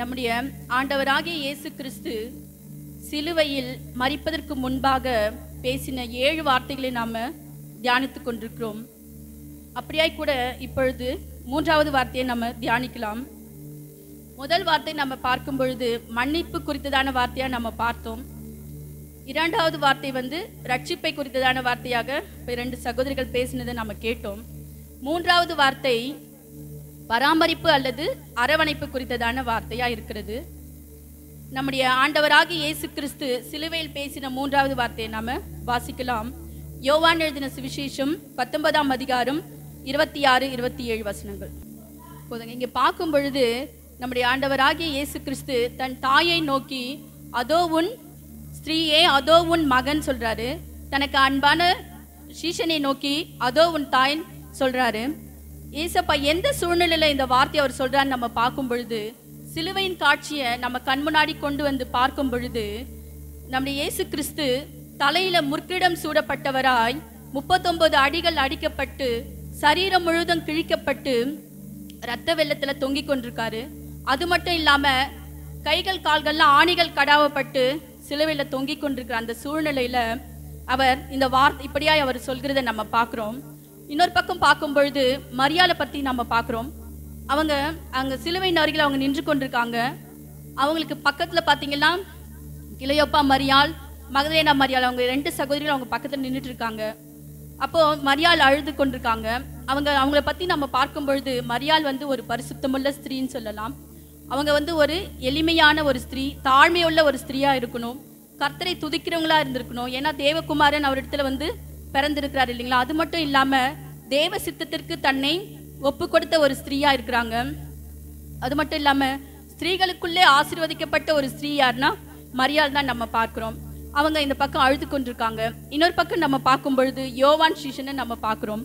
நம்முடைய ஆண்டவராகிய இயேசு கிறிஸ்து சிலுவையில் மரிப்பதற்கு முன்பாக பேசின ஏழு வார்த்தைகளை நாம் தியானித்துக் கொண்டிருக்கிறோம் அப்படியாய் கூட இப்பொழுது மூன்றாவது வார்த்தையை நம்ம தியானிக்கலாம் முதல் வார்த்தை நம்ம பார்க்கும் பொழுது மன்னிப்பு குறித்ததான வார்த்தையாக நம்ம பார்த்தோம் இரண்டாவது வார்த்தை வந்து ரட்சிப்பை குறித்ததான வார்த்தையாக இப்ப இரண்டு சகோதரிகள் பேசினதை நம்ம கேட்டோம் மூன்றாவது வார்த்தை பராமரிப்பு அல்லது அரவணைப்பு குறித்ததான வார்த்தையா இருக்கிறது நம்முடைய ஆண்டவராகிய இயேசு கிறிஸ்து சிலுவையில் பேசின மூன்றாவது வார்த்தையை நாம வாசிக்கலாம் யோவான் எழுதின சுவிசேஷம் பத்தொன்பதாம் அதிகாரம் இருபத்தி ஆறு இருபத்தி ஏழு வசனங்கள் போதுங்க இங்க பார்க்கும் பொழுது நம்முடைய ஆண்டவராகிய இயேசு கிறிஸ்து தன் தாயை நோக்கி அதோ உன் ஸ்திரீயே அதோ உன் மகன் சொல்றாரு தனக்கு அன்பான சீஷனை நோக்கி அதோ உன் தாயின் சொல்றாரு ஏசப்பா எந்த சூழ்நிலையில இந்த வார்த்தையை அவர் சொல்றான்னு நம்ம பார்க்கும் பொழுது சிலுவையின் காட்சியை நம்ம கண் முன்னாடி கொண்டு வந்து பார்க்கும் பொழுது நம்முடைய இயேசு கிறிஸ்து தலையில முற்கிடம் சூடப்பட்டவராய் முப்பத்தொன்பது அடிகள் அடிக்கப்பட்டு சரீரம் முழுதும் கிழிக்கப்பட்டு ரத்த வெள்ளத்துல தொங்கிக் கொண்டிருக்காரு அது மட்டும் இல்லாம கைகள் கால்கள்லாம் ஆணிகள் கடாவப்பட்டு சிலுவையில தொங்கிக் கொண்டிருக்கிற அந்த சூழ்நிலையில அவர் இந்த வார்த்தை இப்படியாய் அவர் சொல்கிறத நம்ம பார்க்கிறோம் இன்னொரு பக்கம் பார்க்கும் பொழுது மரியாதை பத்தி நம்ம பார்க்கிறோம் அவங்க அங்க சிலுவையின் அருகில் அவங்க நின்று கொண்டிருக்காங்க அவங்களுக்கு பக்கத்துல பாத்தீங்கன்னா இளையப்பா மரியாள் மகதேனா மரியாள் அவங்க ரெண்டு சகோதரிகள் அவங்க பக்கத்துல நின்றுட்டு இருக்காங்க அப்போ மரியாள் அழுது கொண்டிருக்காங்க அவங்க அவங்கள பத்தி நம்ம பார்க்கும் பொழுது மரியாள் வந்து ஒரு பரிசுத்தமுள்ள ஸ்திரீன்னு சொல்லலாம் அவங்க வந்து ஒரு எளிமையான ஒரு ஸ்திரீ தாழ்மையுள்ள ஒரு ஸ்திரீயா இருக்கணும் கர்த்தரை துதிக்கிறவங்களா இருந்திருக்கணும் ஏன்னா தேவகுமாரன் அவரிடத்துல வந்து பிறந்திருக்கிறார் இல்லைங்களா அது மட்டும் இல்லாம தேவ சித்தத்திற்கு தன்னை ஒப்பு கொடுத்த ஒரு ஸ்திரீயா இருக்கிறாங்க அது மட்டும் இல்லாம ஸ்திரீகளுக்குள்ளே ஆசீர்வதிக்கப்பட்ட ஒரு ஸ்திரீ யாருன்னா மரியாள் தான் நம்ம பார்க்கிறோம் அவங்க இந்த பக்கம் அழுது கொண்டிருக்காங்க இன்னொரு பக்கம் நம்ம பார்க்கும் பொழுது யோவான் சீஷனை நம்ம பார்க்கிறோம்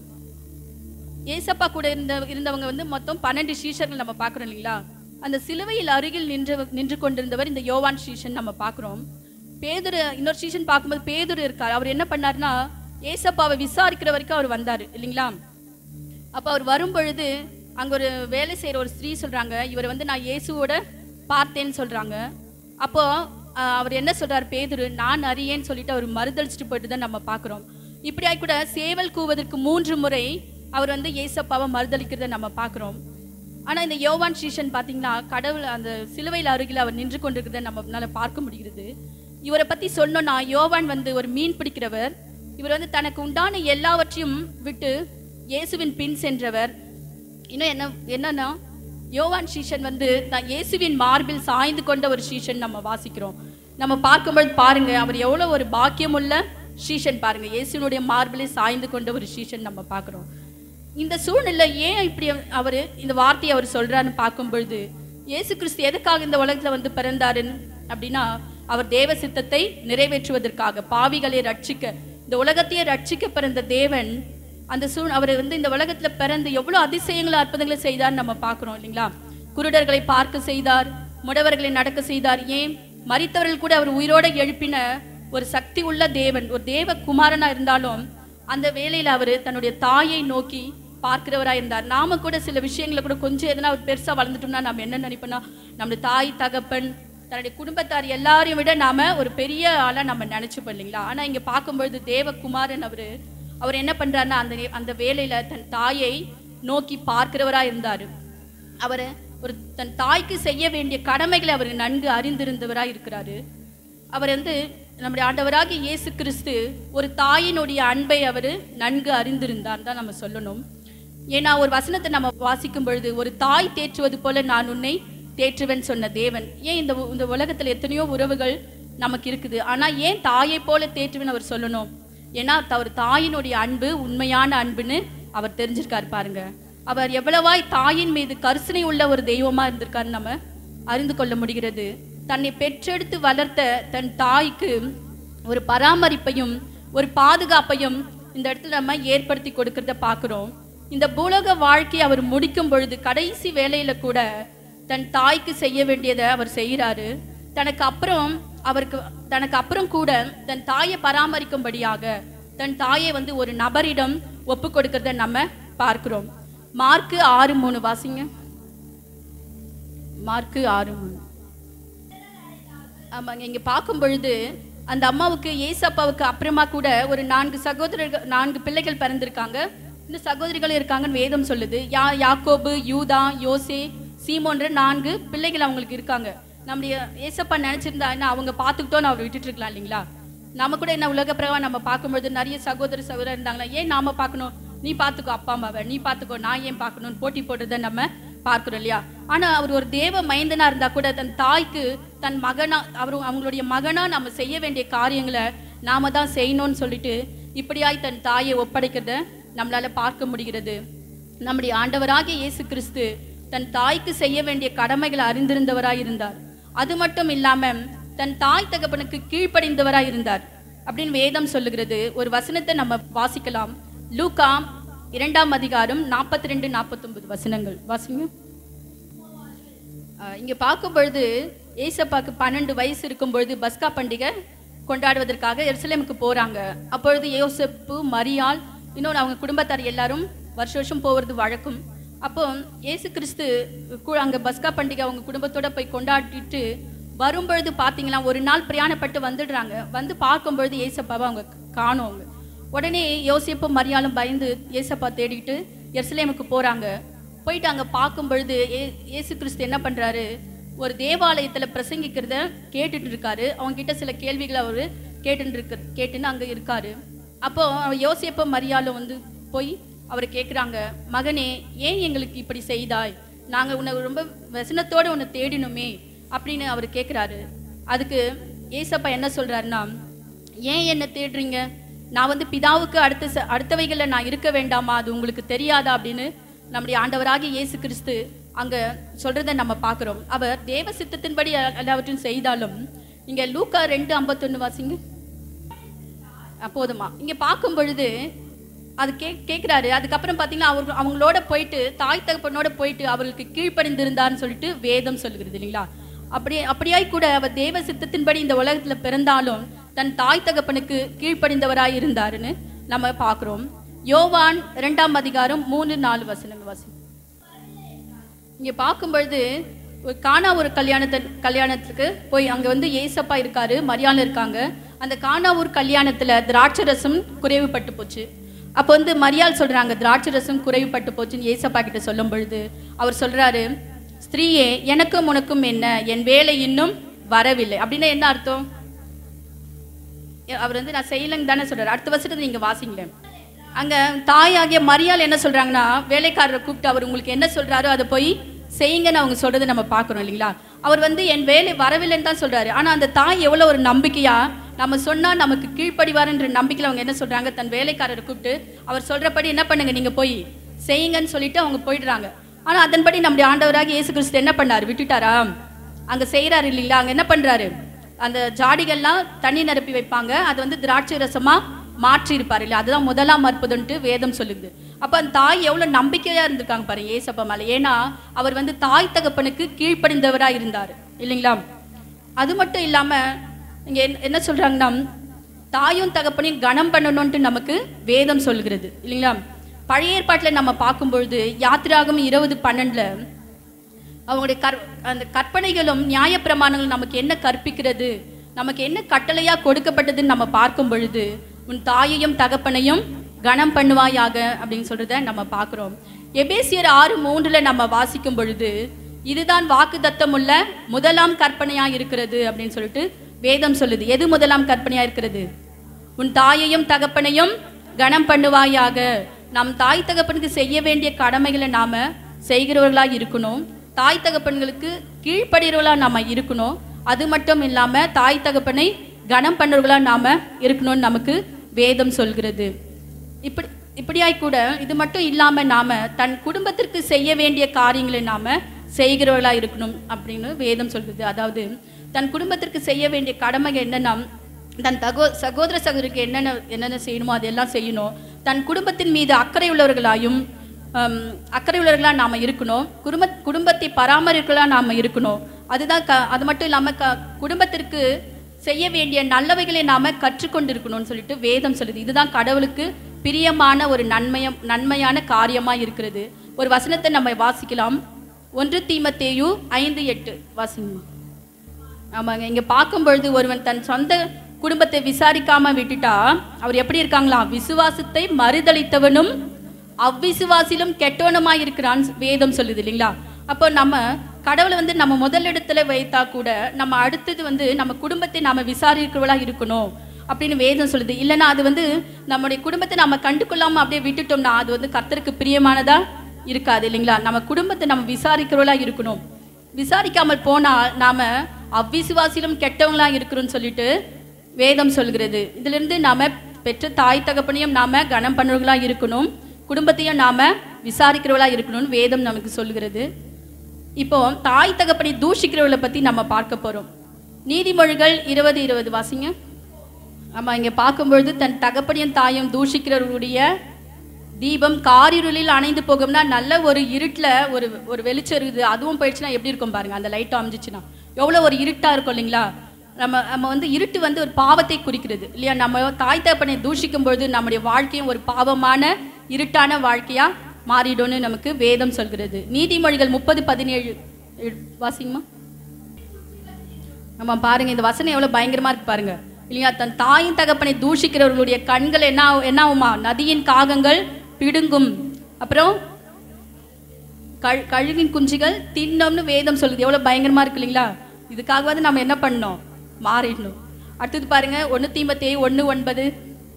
ஏசப்பா கூட இருந்த இருந்தவங்க வந்து மொத்தம் பன்னெண்டு சீஷர்கள் நம்ம பார்க்குறோம் இல்லைங்களா அந்த சிலுவையில் அருகில் நின்று நின்று கொண்டிருந்தவர் இந்த யோவான் சீஷன் நம்ம பார்க்குறோம் பேதுரு இன்னொரு சீஷன் பார்க்கும்போது பேதுரு இருக்கார் அவர் என்ன பண்ணாருன்னா ஏசப்பாவை விசாரிக்கிற வரைக்கும் அவர் வந்தார் இல்லைங்களா அப்போ அவர் வரும் பொழுது அங்கே ஒரு வேலை செய்கிற ஒரு ஸ்திரீ சொல்கிறாங்க இவர் வந்து நான் இயேசுவோட பார்த்தேன்னு சொல்கிறாங்க அப்போ ஆஹ், அவர் என்ன சொல்றார் பேதுரு நான் அறியேன்னு சொல்லிட்டு அவர் மறுதளிச்சுட்டு போயிட்டு தான் நம்ம பார்க்குறோம் இப்படியாய் கூட சேவல் கூவதற்கு மூன்று முறை அவர் வந்து ஏசப்பாவை மறுதளிக்கிறத நம்ம பார்க்குறோம் ஆனால் இந்த யோவான் ஸ்ரீஷன் பார்த்தீங்கன்னா கடவுள் அந்த சிலுவையில் அருகில் அவர் நின்று கொண்டிருக்கிறத நம்மளால பார்க்க முடிகிறது இவரை பற்றி சொன்னோன்னா யோவான் வந்து ஒரு மீன் பிடிக்கிறவர் இவர் வந்து தனக்கு உண்டான எல்லாவற்றையும் விட்டு இயேசுவின் பின் சென்றவர் இன்னும் என்ன என்னன்னா யோவான் சீஷன் வந்து தான் இயேசுவின் மார்பில் சாய்ந்து கொண்ட ஒரு சீஷன் நம்ம வாசிக்கிறோம் நம்ம பார்க்கும்போது பாருங்க அவர் எவ்வளோ ஒரு பாக்கியமுள்ள சீஷன் பாருங்க இயேசுனுடைய மார்பிலே சாய்ந்து கொண்ட ஒரு சீஷன் நம்ம பார்க்குறோம் இந்த சூழ்நிலை ஏன் இப்படி அவர் இந்த வார்த்தையை அவர் சொல்றாருன்னு பார்க்கும் பொழுது இயேசு கிறிஸ்து எதுக்காக இந்த உலகத்துல வந்து பிறந்தாருன்னு அப்படின்னா அவர் தேவ சித்தத்தை நிறைவேற்றுவதற்காக பாவிகளை ரட்சிக்க இந்த உலகத்தையே ரட்சிக்க பிறந்த தேவன் அந்த சூழ் அவர் வந்து இந்த உலகத்துல பிறந்து எவ்வளவு அதிசயங்களை அற்புதங்களை செய்தார் நம்ம பார்க்கிறோம் இல்லைங்களா குருடர்களை பார்க்க செய்தார் முடவர்களை நடக்க செய்தார் ஏன் மரித்தவர்கள் கூட அவர் உயிரோட எழுப்பின ஒரு சக்தி உள்ள தேவன் ஒரு தேவ குமாரனா இருந்தாலும் அந்த வேளையில அவர் தன்னுடைய தாயை நோக்கி பார்க்கிறவராக இருந்தார் நாம கூட சில விஷயங்களை கூட கொஞ்சம் எதனா ஒரு பெருசா வளர்ந்துட்டோம்னா நம்ம என்ன நினைப்போம்னா நம்முடைய தாய் தகப்பன் தன்னுடைய குடும்பத்தார் எல்லாரையும் விட நாம ஒரு பெரிய ஆளா நம்ம நினைச்சுப்போம் இல்லைங்களா ஆனா இங்க பார்க்கும்பொழுது தேவகுமாரன் அவரு அவர் என்ன பண்றாருன்னா அந்த நே- அந்த வேலையில தன் தாயை நோக்கி பார்க்கிறவரா இருந்தாரு அவர் ஒரு தன் தாய்க்கு செய்ய வேண்டிய கடமைகளை அவர் நன்கு அறிந்திருந்தவராய் இருக்கிறாரு அவர் வந்து நம்முடைய ஆண்டவராகிய இயேசு கிறிஸ்து ஒரு தாயினுடைய அன்பை அவர் நன்கு அறிந்திருந்தார் தான் நம்ம சொல்லணும் ஏன்னா ஒரு வசனத்தை நம்ம வாசிக்கும் பொழுது ஒரு தாய் தேற்றுவது போல நான் உன்னை தேற்றுவேன் சொன்ன தேவன் ஏன் இந்த உ- இந்த உலகத்துல எத்தனையோ உறவுகள் நமக்கு இருக்குது ஆனா ஏன் தாயை போல தேற்றுவேன் அவர் சொல்லணும் ஏன்னா அவர் தாயினுடைய அன்பு உண்மையான அன்புன்னு அவர் தெரிஞ்சிருக்காரு பாருங்க அவர் எவ்வளவாய் தாயின் மீது கரிசனை உள்ள ஒரு தெய்வமா இருந்திருக்காருன்னு நம்ம அறிந்து கொள்ள முடிகிறது தன்னை பெற்றெடுத்து வளர்த்த தன் தாய்க்கு ஒரு பராமரிப்பையும் ஒரு பாதுகாப்பையும் இந்த இடத்துல நம்ம ஏற்படுத்தி கொடுக்கறத பார்க்கிறோம் இந்த பூலோக வாழ்க்கையை அவர் முடிக்கும் பொழுது கடைசி வேலையில கூட தன் தாய்க்கு செய்ய வேண்டியதை அவர் செய்கிறாரு தனக்கு அப்புறம் அவருக்கு தனக்கு அப்புறம் கூட தன் தாயை பராமரிக்கும்படியாக தன் தாயை வந்து ஒரு நபரிடம் ஒப்பு கொடுக்கறத நம்ம பார்க்கிறோம் மார்க்கு ஆறு மூணு வாசிங்க மார்க்கு ஆறு மூணு ஆமாங்க இங்க பார்க்கும் பொழுது அந்த அம்மாவுக்கு ஏசப்பாவுக்கு அப்புறமா கூட ஒரு நான்கு சகோதரர்கள் நான்கு பிள்ளைகள் பிறந்திருக்காங்க இன்னும் சகோதரிகள் இருக்காங்கன்னு வேதம் சொல்லுது யா யாக்கோபு யூதா யோசே சீமோன்ற நான்கு பிள்ளைகள் அவங்களுக்கு இருக்காங்க நம்முடைய ஏசப்பா நினைச்சிருந்தா என்ன அவங்க பார்த்துக்கிட்டோன்னு அவர் விட்டுட்டு இருக்கலாம் இல்லைங்களா நம்ம கூட என்ன உலக பிரகாரம் நம்ம பார்க்கும்பொழுது நிறைய சகோதர சகோதரர் இருந்தாங்களா ஏன் நாம பார்க்கணும் நீ பார்த்துக்கோ அப்பா அம்மாவை நீ பார்த்துக்கோ நான் ஏன் பார்க்கணும்னு போட்டி போடுறதை நம்ம பார்க்கிறோம் இல்லையா ஆனா அவர் ஒரு தேவ மைந்தனா இருந்தா கூட தன் தாய்க்கு தன் மகனா அவர் அவங்களுடைய மகனா நம்ம செய்ய வேண்டிய காரியங்களை நாம தான் செய்யணும்னு சொல்லிட்டு இப்படியாய் தன் தாயை ஒப்படைக்கிறத நம்மளால பார்க்க முடிகிறது நம்முடைய ஆண்டவராகிய இயேசு கிறிஸ்து தன் தாய்க்கு செய்ய வேண்டிய கடமைகளை அறிந்திருந்தவராய் இருந்தார் அது மட்டும் இல்லாம தன் தாய் தகப்பனுக்கு கீழ்ப்படிந்தவராய் இருந்தார் அப்படின்னு வேதம் சொல்லுகிறது ஒரு வசனத்தை நம்ம வாசிக்கலாம் லூகா இரண்டாம் அதிகாரம் நாற்பத்தி ரெண்டு நாற்பத்தொன்பது வசனங்கள் வாசிங்க அஹ் இங்க பார்க்கும் பொழுது ஏசப்பாக்கு பன்னெண்டு வயசு இருக்கும் பொழுது பஸ்கா பண்டிகை கொண்டாடுவதற்காக எருசலேமுக்கு போறாங்க அப்பொழுது யோசப்பு மரியாள் இன்னொன்று அவங்க குடும்பத்தார் எல்லாரும் வருஷ வருஷம் போவது வழக்கம் அப்போ இயேசு கிறிஸ்து கு- அங்க பஸ்கா பண்டிகை அவங்க குடும்பத்தோட போய் கொண்டாடிட்டு வரும்பொழுது பார்த்தீங்களா ஒரு நாள் பிரயாணப்பட்டு வந்துடுறாங்க வந்து பார்க்கும் பொழுது ஏசப்பாவை அவங்க காணும் அவங்க உடனே யோசிப்பும் மரியாளும் பயந்து ஏசப்பா தேடிட்டு எருசலேமுக்கு போறாங்க போயிட்டு அங்க பார்க்கும் பொழுது ஏ- இயேசு கிறிஸ்து என்ன பண்றாரு ஒரு தேவாலயத்துல பிரசங்கிக்கிறத கேட்டுட்டு இருக்காரு அவங்க கிட்ட சில கேள்விகளை அவரு கேட்டுட்டு இருக்க கேட்டுன்னு அங்க இருக்காரு அப்போ யோசிப்ப மரியாளும் வந்து போய் அவரை கேட்குறாங்க மகனே ஏன் எங்களுக்கு இப்படி செய்தாய் நாங்க உன்னை ரொம்ப வசனத்தோட உன்னை தேடினோமே அப்படின்னு அவர் கேட்குறாரு அதுக்கு ஏசப்பா என்ன சொல்றாருன்னா ஏன் என்ன தேடுறீங்க நான் வந்து பிதாவுக்கு அடுத்த ச- அடுத்தவைகளில் நான் இருக்க வேண்டாமா அது உங்களுக்கு தெரியாதா அப்படின்னு நம்முடைய ஆண்டவராகிய இயேசு கிறிஸ்து அங்க சொல்றதை நம்ம பார்க்குறோம் அவர் தேவ சித்தத்தின்படி எ- எல்லாவற்றையும் செய்தாலும் இங்க லூக்கா ரெண்டு ஐம்பத்தொன்னு வாசிங்க அஹ் போதுமா இங்க பார்க்கும் பொழுது அது கே கேட்குறாரு அதுக்கப்புறம் பார்த்தீங்கன்னா அவர் அவங்களோட போயிட்டு தாய் தகப்பனோட போயிட்டு அவர்களுக்கு கீழ்ப்படிந்திருந்தார்னு சொல்லிட்டு வேதம் சொல்லுகிறது இல்லைங்களா அப்படி அப்படியாய் கூட அவர் தேவ சித்தத்தின்படி இந்த உலகத்துல பிறந்தாலும் தன் தாய் தகப்பனுக்கு கீழ்ப்படிந்தவராய் இருந்தாருன்னு நம்ம பார்க்குறோம் யோவான் இரண்டாம் அதிகாரம் மூணு நாலு வசனங்கள் வாசி இங்க பார்க்கும் பொழுது ஒரு கானா ஒரு கல்யாணத்தை கல்யாணத்துக்கு போய் அங்க வந்து ஏசப்பா இருக்காரு மரியாதை இருக்காங்க அந்த கானாவூர் கல்யாணத்துல திராட்சை ரசம் குறைவுபட்டு போச்சு அப்போ வந்து மரியாள் சொல்றாங்க திராட்சை ரசம் குறைவுபட்டு போச்சுன்னு ஏசப்பா கிட்ட சொல்லும் பொழுது அவர் சொல்றாரு ஸ்திரீயே எனக்கும் உனக்கும் என்ன என் வேலை இன்னும் வரவில்லை அப்படின்னா என்ன அர்த்தம் அவர் வந்து நான் செய்யலைங்க தானே சொல்றாரு அடுத்த வருஷத்துக்கு நீங்க வாசிங்களேன் அங்க தாயாகிய மரியாள் என்ன சொல்றாங்கன்னா வேலைக்காரரை கூப்பிட்டு அவர் உங்களுக்கு என்ன சொல்றாரோ அதை போய் செய்யுங்கன்னு அவங்க சொல்றதை நம்ம பார்க்கறோம் இல்லைங்களா அவர் வந்து என் வேலை வரவில்லைன்னு தான் சொல்றாரு ஆனா அந்த தாய் எவ்வளவு ஒரு நம்பிக்கையா நம்ம சொன்னா நமக்கு கீழ்ப்படிவாருன்ற நம்பிக்கையில அவங்க என்ன சொல்றாங்க தன் வேலைக்காரரை கூப்பிட்டு அவர் சொல்றபடி என்ன பண்ணுங்க நீங்க போய் செய்யுங்கன்னு சொல்லிட்டு அவங்க போயிடுறாங்க ஆனா அதன்படி நம்முடைய ஆண்டவராக இயேசு கிறிஸ்து என்ன பண்ணாரு விட்டுட்டாரா அங்க செய்யறாரு இல்லைங்களா அங்க என்ன பண்றாரு அந்த ஜாடிகள்லாம் தண்ணி நிரப்பி வைப்பாங்க அது வந்து திராட்சை ரசமா மாற்றி இருப்பாரு இல்லையா அதுதான் முதலாம் அற்புதம்ட்டு வேதம் சொல்லுது அப்ப அந்த தாய் எவ்வளவு நம்பிக்கையா இருந்திருக்காங்க பாருங்க ஏசப்பா மேல ஏன்னா அவர் வந்து தாய் தகப்பனுக்கு கீழ்ப்படிந்தவரா இருந்தார் இல்லைங்களா அது மட்டும் இல்லாம இங்க என்ன- என்ன சொல்றாங்கன்னா தாயும் தகப்பனையும் கனம் பண்ணணும்ட்டு நமக்கு வேதம் சொல்லுகிறது இல்லைங்களா பழைய ஏற்பாட்டில் நம்ம பார்க்கும்பொழுது யாத்திராகம் இருபது பன்னெண்டுல அவங்களுடைய கற் அந்த கற்பனைகளும் நியாயப்பிரமாணங்களும் நமக்கு என்ன கற்பிக்கிறது நமக்கு என்ன கட்டளையா கொடுக்கப்பட்டதுன்னு நம்ம பார்க்கும் பொழுது உன் தாயையும் தகப்பனையும் கனம் பண்ணுவாயாக அப்படின்னு சொல்றத நம்ம பார்க்கிறோம் எபேசியர் ஆறு மூன்றுல நம்ம வாசிக்கும் பொழுது இதுதான் வாக்கு உள்ள முதலாம் கற்பனையா இருக்கிறது அப்படின்னு சொல்லிட்டு வேதம் சொல்லுது எது முதலாம் கற்பனையா இருக்கிறது உன் தாயையும் தகப்பனையும் கனம் பண்ணுவாயாக நம் தாய் தகப்பனுக்கு செய்ய வேண்டிய கடமைகளை நாம செய்கிறவர்களா இருக்கணும் தாய் தகப்பன்களுக்கு கீழ்ப்படுகிறவர்களா நாம இருக்கணும் அது மட்டும் இல்லாம தாய் தகப்பனை கனம் பண்ணுறவர்களா நாம இருக்கணும்னு நமக்கு வேதம் சொல்கிறது இப்படி இப்படியாய் கூட இது மட்டும் இல்லாம நாம தன் குடும்பத்திற்கு செய்ய வேண்டிய காரியங்களை நாம செய்கிறவர்களா இருக்கணும் அப்படின்னு வேதம் சொல்கிறது அதாவது தன் குடும்பத்திற்கு செய்ய வேண்டிய கடமைகள் என்னன்னா தன் தகோ சகோதர சகோதரிக்கு என்னென்ன என்னென்ன செய்யணுமோ அதெல்லாம் செய்யணும் தன் குடும்பத்தின் மீது அக்கறை உள்ளவர்களாயும் ஹம், அக்கறை உள்ளவர்களாக நாம் இருக்கணும் குடும்ப குடும்பத்தை பராமரிக்கலாம் நாம் இருக்கணும் அதுதான் க அது மட்டும் இல்லாமல் க குடும்பத்திற்கு செய்ய வேண்டிய நல்லவைகளை நாம கற்றுக்கொண்டு இருக்கணும்னு சொல்லிட்டு வேதம் சொல்லுது இதுதான் கடவுளுக்கு பிரியமான ஒரு நன்மையம் நன்மையான காரியமா இருக்கிறது ஒரு வசனத்தை நம்ம வாசிக்கலாம் ஒன்று தீமத்தேயு ஐந்து எட்டு வாசிங்கம்மா ஆமாங்க இங்க பார்க்கும் பொழுது ஒருவன் தன் சொந்த குடும்பத்தை விசாரிக்காம விட்டுட்டா அவர் எப்படி இருக்காங்களாம் விசுவாசத்தை மறுதளித்தவனும் அவ்விசுவாசிலும் கெட்டவனுமாய் இருக்கிறான் வேதம் சொல்லுது இல்லைங்களா அப்போ நம்ம கடவுளை வந்து நம்ம முதல் இடத்துல வைத்தா கூட நம்ம அடுத்தது வந்து நம்ம குடும்பத்தை நாம விசாரிக்கிறவளா இருக்கணும் அப்படின்னு வேதம் சொல்லுது இல்லைன்னா அது வந்து நம்முடைய குடும்பத்தை நம்ம கண்டுகொள்ளாம அப்படியே விட்டுட்டோம்னா அது வந்து கர்த்தருக்கு பிரியமானதா இருக்காது இல்லைங்களா நம்ம குடும்பத்தை நம்ம விசாரிக்கிறவளா இருக்கணும் விசாரிக்காமல் போனால் நாம அவ்விசுவாசிலும் கெட்டவங்களா இருக்கிறோம்னு சொல்லிட்டு வேதம் சொல்கிறது இதுல இருந்து நாம பெற்ற தாய் தகப்பனையும் நாம கனம் பண்ணுறவங்களா இருக்கணும் குடும்பத்தையும் நாம விசாரிக்கிறவளா இருக்கணும்னு வேதம் நமக்கு சொல்கிறது இப்போ தாய் தகப்பனை தூஷிக்கிறவளை பத்தி நம்ம பார்க்க போறோம் நீதிமொழிகள் இருபது இருபது வாசிங்க ஆமா இங்க பார்க்கும்பொழுது தன் தகப்பனையும் தாயும் தூஷிக்கிறவர்களுடைய தீபம் காரிருளில் அணைந்து போகும்னா நல்ல ஒரு இருட்டில் ஒரு ஒரு வெளிச்சம் இருக்குது அதுவும் போயிடுச்சுன்னா எப்படி இருக்கும் பாருங்க அந்த லைட் அமைஞ்சிச்சுன்னா எவ்வளோ ஒரு இருட்டா இருக்கும் இல்லைங்களா நம்ம நம்ம வந்து இருட்டு வந்து ஒரு பாவத்தை குறிக்கிறது இல்லையா நம்ம தாய் தகப்பனை தூஷிக்கும் பொழுது நம்முடைய வாழ்க்கையும் ஒரு பாவமான இருட்டான வாழ்க்கையா மாறிடும்னு நமக்கு வேதம் சொல்கிறது நீதிமொழிகள் முப்பது பதினேழு வாசிங்கம்மா நம்ம பாருங்க இந்த வசனம் எவ்வளவு பயங்கரமா இருக்கு பாருங்க இல்லையா தன் தாயின் தகப்பனை தூஷிக்கிறவர்களுடைய கண்கள் என்ன ஆகும்- என்ன ஆகுமா நதியின் காகங்கள் பிடுங்கும் அப்புறம் கழு கழுவின் குஞ்சுகள் தின்னம்னு வேதம் சொல்லுது எவ்வளவு பயங்கரமா இருக்கு இல்லைங்களா இதுக்காகவாது நம்ம என்ன பண்ணோம் மாறிடணும் அடுத்தது பாருங்க ஒன்று தீம்பத்தி ஒன்று ஒன்பது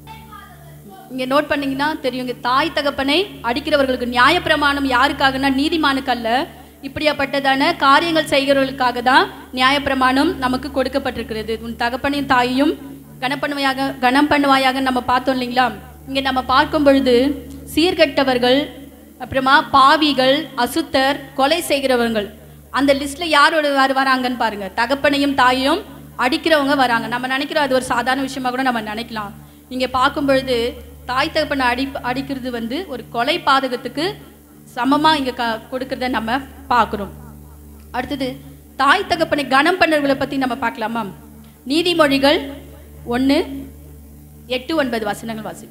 இங்க நோட் பண்ணீங்கன்னா தெரியும் இங்க தாய் தகப்பனை அடிக்கிறவர்களுக்கு நியாயப்பிரமாணம் யாருக்காகனா நீதிமானுக்கு அல்ல இப்படியாப்பட்டதான காரியங்கள் செய்கிறவர்களுக்காக தான் நியாயப்பிரமாணம் நமக்கு கொடுக்கப்பட்டிருக்கிறது உன் தகப்பனையும் தாயையும் கனப்பண்ணுவாயாக கனம் பண்ணுவாயாக நம்ம பார்த்தோம் இல்லைங்களா இங்க நம்ம பார்க்கும் பொழுது சீர்கெட்டவர்கள் அப்புறமா பாவிகள் அசுத்தர் கொலை செய்கிறவர்கள் அந்த லிஸ்ட்ல யாரோட யார் வராங்கன்னு பாருங்க தகப்பனையும் தாயையும் அடிக்கிறவங்க வராங்க நம்ம நினைக்கிறோம் அது ஒரு சாதாரண விஷயமா கூட நம்ம நினைக்கலாம் இங்க பார்க்கும் பொழுது தாய் தகப்பனை அடி அடிக்கிறது வந்து ஒரு கொலை பாதகத்துக்கு சமமா இங்க க கொடுக்கறத நம்ம பார்க்குறோம் அடுத்தது தாய் தகப்பனை கனம் பண்ணவர்களை பத்தி நம்ம பார்க்கலாமா நீதிமொழிகள் ஒன்று எட்டு ஒன்பது வசனங்கள் வாசி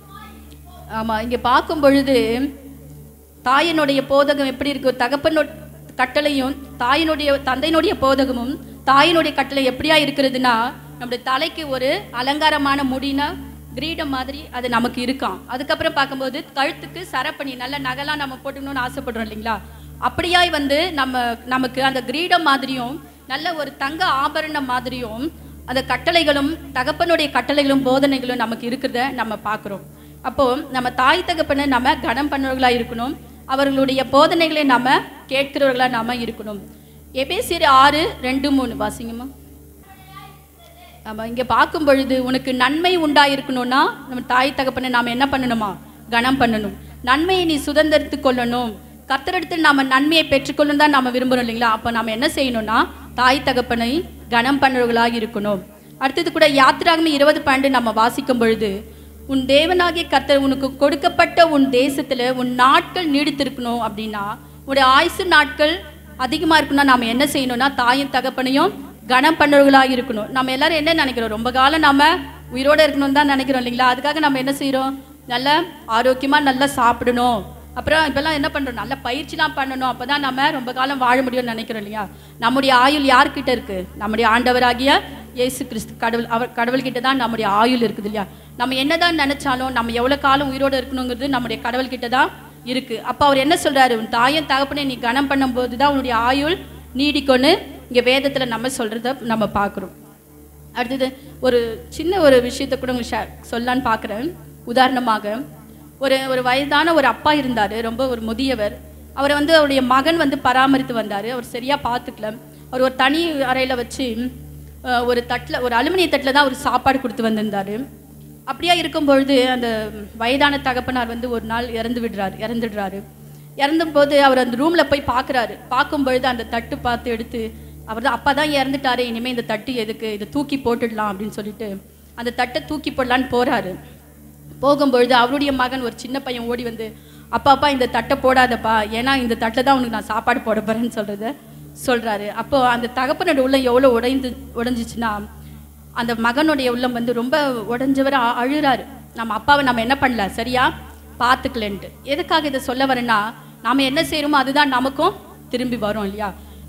ஆமா இங்க பார்க்கும் பொழுது தாயினுடைய போதகம் எப்படி இருக்கு தகப்பனோட கட்டளையும் தாயினுடைய தந்தையினுடைய போதகமும் தாயினுடைய கட்டளை எப்படியா இருக்கிறதுனா நம்முடைய தலைக்கு ஒரு அலங்காரமான முடினா கிரீடம் மாதிரி அது நமக்கு இருக்காம் அதுக்கப்புறம் பார்க்கும்போது கழுத்துக்கு சரப்பணி நல்ல நகைலாம் நம்ம போட்டுக்கணும்னு ஆசைப்படுறோம் இல்லைங்களா அப்படியாய் வந்து நம்ம நமக்கு அந்த கிரீடம் மாதிரியும் நல்ல ஒரு தங்க ஆபரணம் மாதிரியும் அந்த கட்டளைகளும் தகப்பனுடைய கட்டளைகளும் போதனைகளும் நமக்கு இருக்கிறத நம்ம பார்க்குறோம் அப்போ நம்ம தாய் தகப்பனை நம்ம கனம் பண்ணுறவர்களா இருக்கணும் அவர்களுடைய போதனைகளை நாம கேட்கிறவர்களா நாம இருக்கணும் எபேசியர் ஆறு ரெண்டு மூணு வாசிங்கம்மா ஆமா இங்க பார்க்கும் பொழுது உனக்கு நன்மை உண்டாயிருக்கணும்னா நம்ம தாய் தகப்பனை நாம என்ன பண்ணணுமா கனம் பண்ணணும் நன்மையை நீ சுதந்திரத்து கொள்ளணும் கத்தரிடத்தில் நாம நன்மையை பெற்றுக்கொள்ளணும் தான் நாம விரும்புறோம் இல்லைங்களா அப்போ நாம என்ன செய்யணும்னா தாய் தகப்பனை கனம் பண்ணுறவர்களாக இருக்கணும் அடுத்தது கூட யாத்திராகமே இருபது பன்னெண்டு நம்ம வாசிக்கும் பொழுது உன் தேவனாகிய கர்த்தர் உனக்கு கொடுக்கப்பட்ட உன் தேசத்துல உன் நாட்கள் நீடித்திருக்கணும் அப்படின்னா உன்னுடைய ஆயுசு நாட்கள் அதிகமா இருக்குன்னா நாம என்ன செய்யணும்னா தாயும் தகப்பனையும் கனம் பண்ணுறவர்களாக இருக்கணும் நம்ம எல்லாரும் என்ன நினைக்கிறோம் ரொம்ப காலம் நாம உயிரோட இருக்கணும்னு தான் நினைக்கிறோம் இல்லைங்களா அதுக்காக நம்ம என்ன செய்றோம் நல்ல ஆரோக்கியமா நல்லா சாப்பிடணும் அப்புறம் இப்பெல்லாம் என்ன பண்றோம் நல்ல பயிற்சிலாம் பண்ணணும் அப்பதான் நம்ம ரொம்ப காலம் வாழ முடியும்னு நினைக்கிறோம் இல்லையா நம்முடைய ஆயுள் யார்கிட்ட இருக்கு நம்முடைய ஆண்டவராகிய இயேசு கிறிஸ்து கடவுள் அவர் கடவுள்கிட்ட தான் நம்முடைய ஆயுள் இருக்குது இல்லையா நம்ம என்னதான் நினைச்சாலும் நம்ம எவ்வளவு காலம் உயிரோட இருக்கணுங்கிறது நம்முடைய கடவுள்கிட்ட தான் இருக்கு அப்ப அவர் என்ன சொல்றாரு உன் தாயும் தகப்பனை நீ கனம் பண்ணும்போது தான் உன்னுடைய ஆயுள் நீடிக்கும்னு இங்க வேதத்துல நம்ம சொல்றத நம்ம பார்க்குறோம் அடுத்தது ஒரு சின்ன ஒரு விஷயத்தை கூட உங்களுக்கு ஷே- சொல்லலான்னு பார்க்குறேன் உதாரணமாக ஒரு ஒரு வயதான ஒரு அப்பா இருந்தார் ரொம்ப ஒரு முதியவர் அவரை வந்து அவருடைய மகன் வந்து பராமரித்து வந்தார் அவர் சரியாக பார்த்துக்கல அவர் ஒரு தனி அறையில் வச்சு அஹ், ஒரு தட்டில் ஒரு அலுமினிய தட்டில் தான் அவர் சாப்பாடு கொடுத்து வந்திருந்தார் அப்படியா இருக்கும் பொழுது அந்த வயதான தகப்பனார் வந்து ஒரு நாள் இறந்து விடுறாரு இறந்துடுறாரு இறந்தபோது அவர் அந்த ரூமில் போய் பார்க்குறாரு பார்க்கும் பொழுது அந்த தட்டு பார்த்து எடுத்து அவர் தான் அப்பா தான் இறந்துட்டாரு இனிமேல் இந்த தட்டு எதுக்கு இதை தூக்கி போட்டுடலாம் அப்படின்னு சொல்லிட்டு அந்த தட்டை தூக்கி போடலான்னு போறாரு போகும்பொழுது அவருடைய மகன் ஒரு சின்ன பையன் ஓடி வந்து அப்பா அப்பா இந்த தட்டை போடாதப்பா ஏன்னா இந்த தட்டில் தான் உனக்கு நான் சாப்பாடு போட போறேன்னு சொல்றத சொல்றாரு அப்போ அந்த தகப்பனோட உள்ளம் எவ்வளோ உடைந்து உடைஞ்சிச்சுன்னா அந்த மகனுடைய உள்ளம் வந்து ரொம்ப உடைஞ்சவர் அ- அழுறாரு நம்ம அப்பாவை நம்ம என்ன பண்ணல சரியா பார்த்துக்கலன்ட்டு எதுக்காக இதை சொல்ல வரேன்னா நாம என்ன செய்யறோமோ அதுதான் நமக்கும் திரும்பி வரும் இல்லையா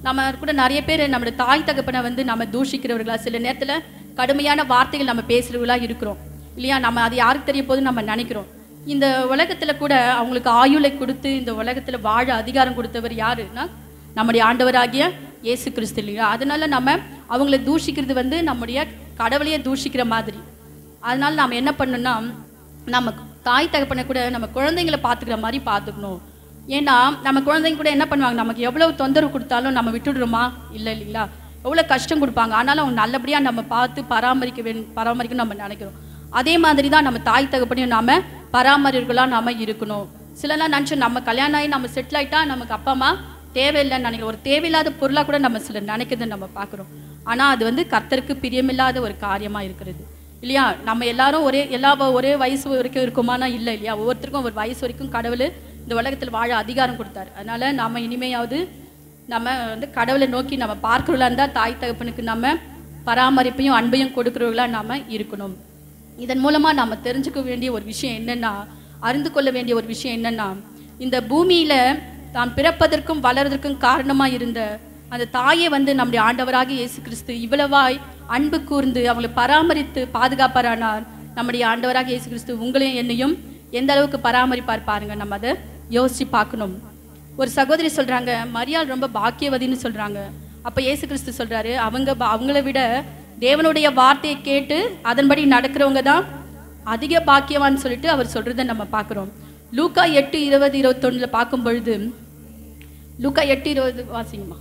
நம்ம கூட நிறைய பேர் நம்மளோட தாய் தகப்பனை வந்து நம்ம தூஷிக்கிறவர்களா சில நேரத்தில் கடுமையான வார்த்தைகள் நம்ம பேசுறவங்களா இருக்கிறோம் இல்லையா நம்ம அது யாருக்கு தெரிய போது நம்ம நினைக்கிறோம் இந்த உலகத்தில் கூட அவங்களுக்கு ஆயுளை கொடுத்து இந்த உலகத்தில் வாழ அதிகாரம் கொடுத்தவர் யாருன்னா நம்முடைய ஆண்டவராகிய இயேசு கிறிஸ்து இல்லையா அதனால நம்ம அவங்கள தூஷிக்கிறது வந்து நம்முடைய கடவுளையே தூஷிக்கிற மாதிரி அதனால நாம் என்ன பண்ணணும்னா நம்ம தாய் தகப்பனை கூட நம்ம குழந்தைங்களை பார்த்துக்கிற மாதிரி பார்த்துக்கணும் ஏன்னா நம்ம குழந்தைங்க கூட என்ன பண்ணுவாங்க நமக்கு எவ்வளவு தொந்தரவு கொடுத்தாலும் நம்ம விட்டுடுறோமா இல்லை இல்லைங்களா எவ்வளோ கஷ்டம் கொடுப்பாங்க ஆனாலும் அவங்க நல்லபடியாக நம்ம பார்த்து பராமரிக்க வேணும் பராமரிக்கணும் நம்ம நினைக்கிறோம் அதே மாதிரி தான் நம்ம தாய் தகப்பனையும் நாம பராமரிர்களாக நாம இருக்கணும் சிலலாம் நினச்சோம் நம்ம கல்யாணம் ஆகி நம்ம செட்டில் ஆயிட்டா நமக்கு அப்பா அம்மா தேவையில்லைன்னு நினைக்கிறோம் ஒரு தேவையில்லாத பொருளாக கூட நம்ம சிலர் நினைக்கிறத நம்ம பார்க்குறோம் ஆனால் அது வந்து கர்த்தருக்கு பிரியமில்லாத ஒரு காரியமாக இருக்கிறது இல்லையா நம்ம எல்லாரும் ஒரே எல்லா வ- ஒரே வயசு வரைக்கும் இருக்குமானா இல்லை இல்லையா ஒவ்வொருத்தருக்கும் ஒரு வயசு வரைக்கும் கடவுள் இந்த உலகத்தில் வாழ அதிகாரம் கொடுத்தாரு அதனால நம்ம இனிமையாவது நம்ம வந்து கடவுளை நோக்கி நம்ம பார்க்கிறவங்களா இருந்தால் தாய் தகப்பனுக்கு நம்ம பராமரிப்பையும் அன்பையும் கொடுக்குறவங்களா நாம இருக்கணும் இதன் மூலமா நாம தெரிஞ்சுக்க வேண்டிய ஒரு விஷயம் என்னன்னா அறிந்து கொள்ள வேண்டிய ஒரு விஷயம் என்னன்னா இந்த பூமியில தான் பிறப்பதற்கும் வளர்வதற்கும் காரணமா இருந்த அந்த தாயை வந்து நம்முடைய ஆண்டவராகிய இயேசு கிறிஸ்து இவ்வளவாய் அன்பு கூர்ந்து அவங்களை பராமரித்து பாதுகாப்பாரானார் நம்முடைய ஆண்டவராகிய இயேசு கிறிஸ்து உங்களையும் என்னையும் எந்த அளவுக்கு பராமரிப்பார் பாருங்க நம்ம அதை யோசிச்சு பார்க்கணும் ஒரு சகோதரி சொல்றாங்க மரியாள் ரொம்ப பாக்கியவதின்னு சொல்றாங்க அப்ப இயேசு கிறிஸ்து சொல்றாரு அவங்க ப- அவங்கள விட தேவனுடைய வார்த்தையை கேட்டு அதன்படி நடக்கிறவங்க தான் அதிக பாக்கியவான்னு சொல்லிட்டு அவர் சொல்றதை நம்ம பார்க்கிறோம் லூக்கா எட்டு இருபது இருபத்தொன்னுல பார்க்கும் பொழுது லூக்கா எட்டு இருபது வாசிங்கம்மா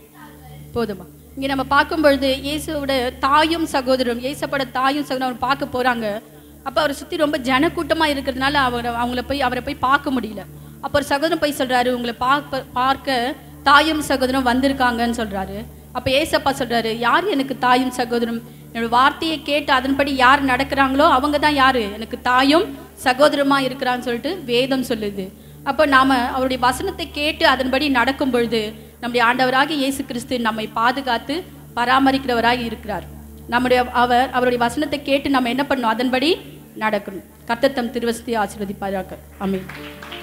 போதுமா இங்க நம்ம பார்க்கும் பொழுது இயேசுவோட தாயும் சகோதரரும் இயேசப்பட தாயும் சகோதரரும் பார்க்க போறாங்க அப்ப அவரை சுத்தி ரொம்ப ஜனக்கூட்டமா இருக்கிறதுனால அவரை அவங்கள போய் அவரை போய் பார்க்க முடியல அப்ப ஒரு சகோதரன் போய் சொல்றாரு உங்களை பார்க்க பார்க்க தாயும் சகோதரரும் வந்திருக்காங்கன்னு சொல்றாரு அப்ப ஏசப்பா சொல்றாரு யார் எனக்கு தாயும் சகோதரரும் என்னோட வார்த்தையை கேட்டு அதன்படி யார் நடக்கிறாங்களோ அவங்க தான் யாரு எனக்கு தாயும் சகோதரமா இருக்கிறான்னு சொல்லிட்டு வேதம் சொல்லுது அப்போ நாம அவருடைய வசனத்தை கேட்டு அதன்படி நடக்கும் பொழுது நம்முடைய ஆண்டவராகிய இயேசு கிறிஸ்து நம்மை பாதுகாத்து பராமரிக்கிறவராக இருக்கிறார் நம்முடைய அவர் அவருடைய வசனத்தை கேட்டு நம்ம என்ன பண்ணணும் அதன்படி நடக்கணும் கர்த்தர் தம் திருவசத்தை ஆசீர்வதிப்பாராக ஆமென்